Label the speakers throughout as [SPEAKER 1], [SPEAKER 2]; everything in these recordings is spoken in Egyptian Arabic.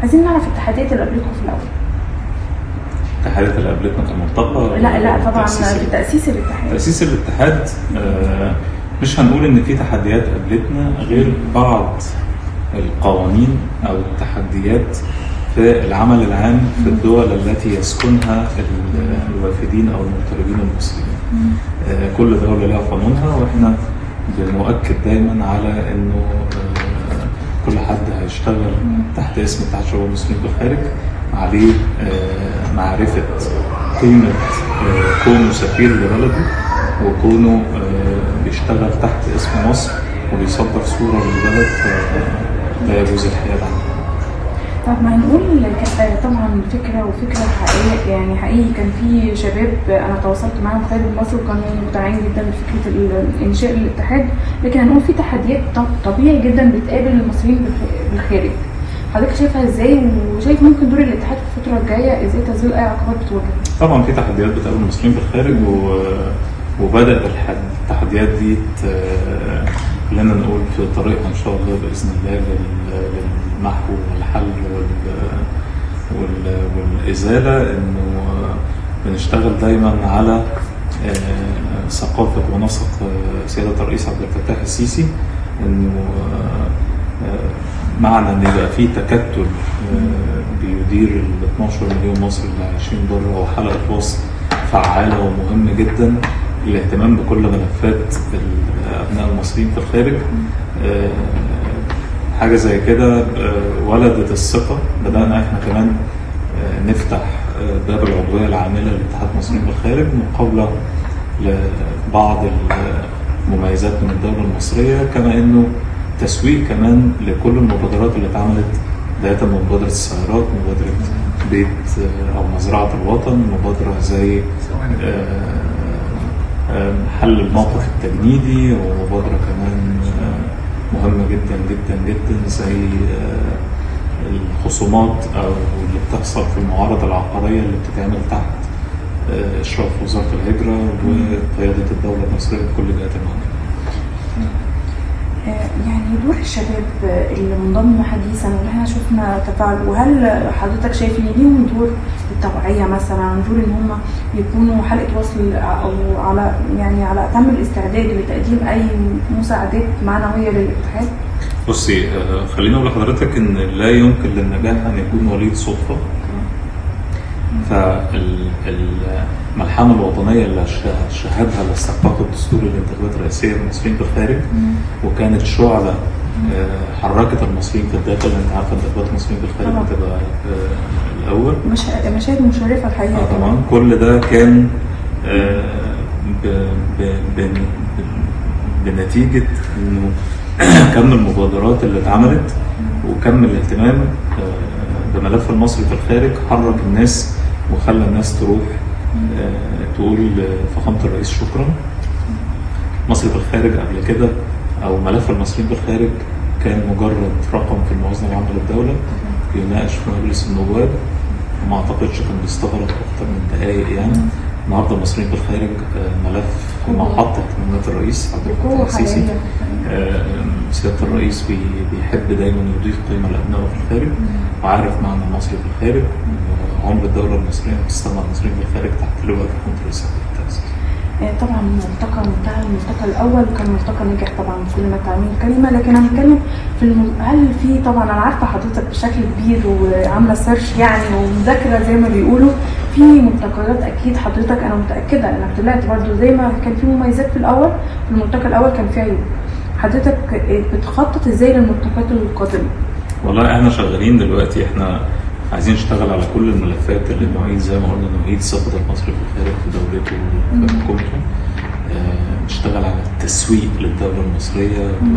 [SPEAKER 1] عايزين نعرف التحديات اللي قابلتكم في الاول
[SPEAKER 2] الاتحادات اللي قابلتنا كمنطقه
[SPEAKER 1] لا لا طبعا
[SPEAKER 2] تأسيس
[SPEAKER 1] في تاسيس الاتحاد
[SPEAKER 2] تأسيس الاتحاد آه، مش هنقول إن في تحديات قابلتنا غير بعض القوانين أو التحديات في العمل العام في الدول التي يسكنها ال- الوافدين أو المغتربين المصريين. آه، كل دولة لها قانونها وإحنا بنؤكد دايما على إنه آه، كل حد هيشتغل تحت اسم اتحاد شباب المسلمين بالخارج عليه آه، معرفة قيمة آه، كونه سفير لبلده وكونه آه، بيشتغل تحت اسم مصر وبيصدر صورة للبلد آه، لا يجوز الحياد عنها.
[SPEAKER 1] طب ما هنقول كانت طبعا فكره وفكره حقيقيه يعني حقيقي كان في شباب انا تواصلت معاهم خارج مصر وكانوا مقتنعين جدا بفكره ال- انشاء الاتحاد لكن هنقول في تحديات ط- طبيعي جدا بتقابل المصريين بالخ- بالخارج حضرتك شايفها ازاي وشايف ممكن دور الاتحاد في الفتره الجايه ازاي تزيل اي عقبات بتواجهه؟
[SPEAKER 2] طبعا في تحديات بتقابل المصريين في الخارج و... وبدأ الح- التحديات دي ت- خلينا نقول في طريقها ان شاء الله باذن الله لل- للمحو والحل وال... وال... والازاله انه بنشتغل دايما على آه، ثقافه ونسق آه، سياده الرئيس عبد الفتاح السيسي انه آه، آه، معنى ان يبقى في تكتل آه، بيدير ال 12 مليون مصري اللي عايشين بره وحلقه وصل فعاله ومهمه جدا الاهتمام بكل ملفات الابناء المصريين في الخارج آه، حاجه زي كده آه، ولدت الثقه بدانا احنا كمان آه، نفتح آه، باب العضويه العامله لاتحاد المصريين بالخارج مقابله لبعض المميزات من الدوله المصريه كما انه تسويق كمان لكل المبادرات اللي اتعملت بدايه من مبادره السيارات مبادره بيت آه، او مزرعه الوطن مبادره زي آه، آه، حل الموقف التجنيدي ومبادره كمان آه، مهمه جدا جدا جدا زي آه، الخصومات او اللي بتحصل في المعارضه العقاريه اللي بتتعمل تحت آه، اشراف وزاره الهجره وقياده الدوله المصريه بكل جهات المعنيه.
[SPEAKER 1] آه، يعني دور الشباب آه، اللي منضم حديثا واللي احنا شفنا تفاعل وهل حضرتك شايف ان ليهم دور التوعيه مثلا دور ان هم يكونوا حلقه وصل او على يعني على اتم الاستعداد لتقديم اي مساعدات معنويه للاتحاد؟
[SPEAKER 2] بصي آه، خليني اقول لحضرتك ان لا يمكن للنجاح ان يكون وليد صدفه فالملحمه الوطنيه اللي شه- شهدها الاستحقاق الدستوري للانتخابات الرئاسيه للمصريين في الخارج وكانت شعله آه، حركت المصريين في الداخل انت عارفه انتخابات المصريين في الخارج
[SPEAKER 1] طبعا.
[SPEAKER 2] بتبقى آه، الاول
[SPEAKER 1] مشا- مشاهد مشرفه الحقيقه
[SPEAKER 2] اه طبعا كل ده كان آه، ب- ب- ب- ب- بنتيجة انه كم المبادرات اللي اتعملت وكم الاهتمام آه، بملف المصري في الخارج حرك الناس وخلى الناس تروح آه، تقول لفخامة الرئيس شكرا مصر في الخارج قبل كده او ملف المصريين في الخارج كان مجرد رقم في الموازنه العامه للدوله يناقش في مجلس النواب وما اعتقدش كان بيستغرق اكتر من دقائق يعني النهارده المصريين في الخارج آه، ملف في محطه اهتمامات الرئيس عبد الفتاح
[SPEAKER 1] بقوه
[SPEAKER 2] السيسي
[SPEAKER 1] حقيقيه
[SPEAKER 2] آه، سياده الرئيس بي- بيحب دايما يضيف قيمه لابنائه في الخارج وعارف معنى المصري في الخارج وعمر الدوله المصريه بتستمع المصريين في الخارج تحت لواء فخامه الرئيس عبد الفتاح السيسي
[SPEAKER 1] آه، طبعا الملتقى منتهى الملتقى الاول وكان ملتقى ناجح طبعا بكل ما تعنيه الكلمه لكن هنتكلم في الم... هل في طبعا انا عارفه حضرتك بشكل كبير وعامله سيرش يعني ومذاكره زي ما بيقولوا في ملتقيات اكيد حضرتك انا متاكده انك طلعت برضو زي ما كان في مميزات في الاول في الملتقى الاول كان في عيوب حضرتك آه، بتخطط ازاي للملتقيات القادمه؟
[SPEAKER 2] والله احنا شغالين دلوقتي احنا عايزين نشتغل على كل الملفات اللي نعيد زي ما قلنا نعيد ثقة المصري في الخارج في دولته وفي حكومته آه، نشتغل على التسويق للدولة المصرية و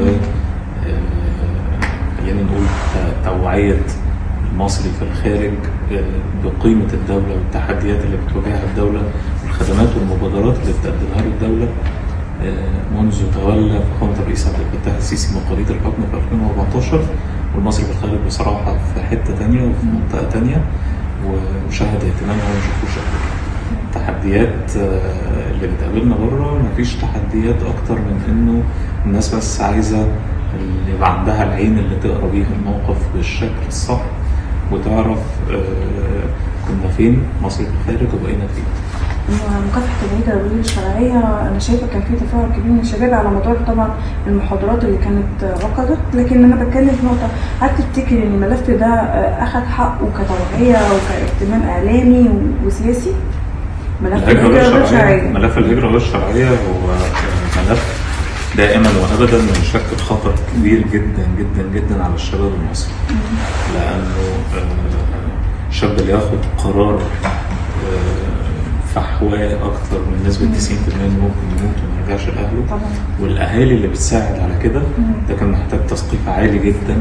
[SPEAKER 2] آه، خلينا نقول ت- توعية المصري في الخارج آه، بقيمة الدولة والتحديات اللي بتواجهها الدولة والخدمات والمبادرات اللي بتقدمها له الدولة آه، منذ تولى فخامة الرئيس عبد الفتاح السيسي مقاليد الحكم في 2014 والمصري في الخارج بصراحة في حتة تانية وفي منطقة تانية وشهد اهتمامها وما شافوش قبل كده. التحديات آه، اللي بتقابلنا بره مفيش تحديات أكتر من إنه الناس بس عايزة اللي يبقى عندها العين اللي تقرا بيها الموقف بالشكل الصح وتعرف آه، كنا فين مصر في الخارج وبقينا فين
[SPEAKER 1] إنه مكافحة الهجرة والغير الشرعية أنا شايفة كان في تفاعل كبير من الشباب على مدار طبعا المحاضرات اللي كانت عقدت لكن أنا بتكلم في نقطة هل تفتكر إن الملف ده آه، أخذ حقه كتوعية وكاهتمام إعلامي و- وسياسي؟ ملف
[SPEAKER 2] الهجرة غير
[SPEAKER 1] الهجرة
[SPEAKER 2] الشرعية ملف الهجرة غير الشرعية هو آه، ملف دائما وابدا يشكل خطر كبير جدا جدا جدا على الشباب المصري لانه آه، الشاب اللي ياخد قرار آه، فحواه اكتر من نسبه 90% انه ممكن يموت وما يرجعش لاهله
[SPEAKER 1] طبعا
[SPEAKER 2] والاهالي اللي بتساعد على كده ده كان محتاج تثقيف عالي جدا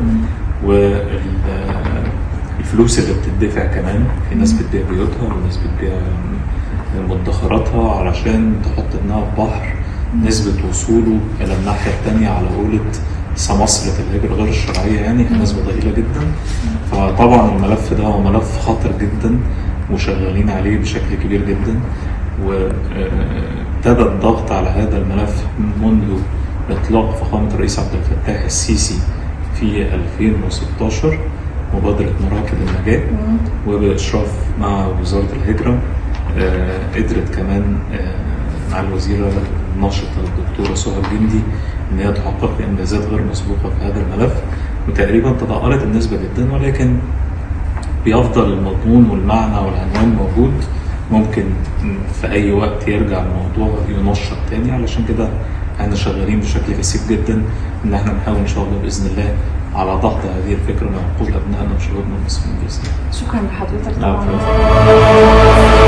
[SPEAKER 2] والفلوس اللي بتدفع كمان في ناس بتبيع بيوتها وناس بتبيع مدخراتها علشان تحط ابنها في بحر نسبة وصوله إلى الناحية التانية على قولة سمسرة الهجرة غير الشرعية يعني في نسبة ضئيلة جدا فطبعا الملف ده هو ملف خطر جدا وشغالين عليه بشكل كبير جدا وابتدى الضغط على هذا الملف منذ إطلاق فخامة الرئيس عبد الفتاح السيسي في 2016 مبادرة مراكب النجاة وبإشراف مع وزارة الهجرة آه، قدرت كمان آه، مع الوزيرة الناشطة الدكتورة سهى الجندي إن هي تحقق إنجازات غير مسبوقة في هذا الملف وتقريبا تضاءلت النسبة جدا ولكن بيفضل المضمون والمعنى والعنوان موجود ممكن في أي وقت يرجع الموضوع ينشط تاني علشان كده احنا شغالين بشكل كثيف جدا ان احنا نحاول ان شاء الله باذن الله على ضغط هذه الفكره من عقول ابنائنا وشبابنا المصريين باذن الله.
[SPEAKER 1] شكرا لحضرتك
[SPEAKER 2] لا،
[SPEAKER 1] طبعا